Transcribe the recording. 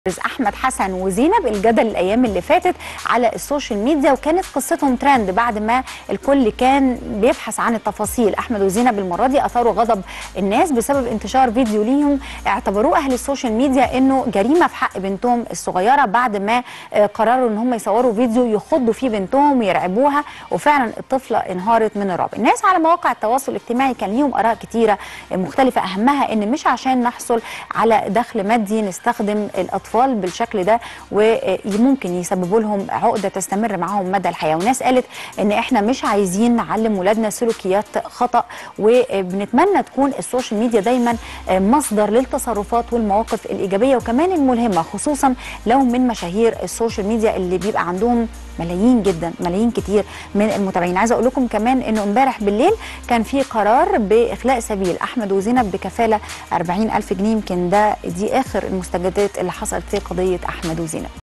احمد حسن وزينب الجدل الايام اللي فاتت على السوشيال ميديا وكانت قصتهم ترند بعد ما الكل كان بيبحث عن التفاصيل احمد وزينب المره دي اثاروا غضب الناس بسبب انتشار فيديو ليهم اعتبروه اهل السوشيال ميديا انه جريمه في حق بنتهم الصغيره بعد ما آه، قرروا ان هم يصوروا فيديو يخضوا فيه بنتهم ويرعبوها وفعلا الطفله انهارت من الرعب الناس على مواقع التواصل الاجتماعي كان ليهم اراء كتيره مختلفه اهمها ان مش عشان نحصل على دخل مادي نستخدم الاطفال بالشكل ده وممكن يسببوا لهم عقده تستمر معاهم مدى الحياه وناس قالت ان احنا مش عايزين نعلم ولادنا سلوكيات خطا وبنتمنى تكون السوشيال ميديا دايما مصدر للتصرفات والمواقف الايجابيه وكمان الملهمه خصوصا لو من مشاهير السوشيال ميديا اللي بيبقى عندهم ملايين جدا ملايين كتير من المتابعين عايزه اقول لكم كمان انه امبارح بالليل كان في قرار باخلاء سبيل احمد وزينب بكفاله 40 الف جنيه يمكن ده دي اخر المستجدات اللي حصلت في قضيه احمد وزينب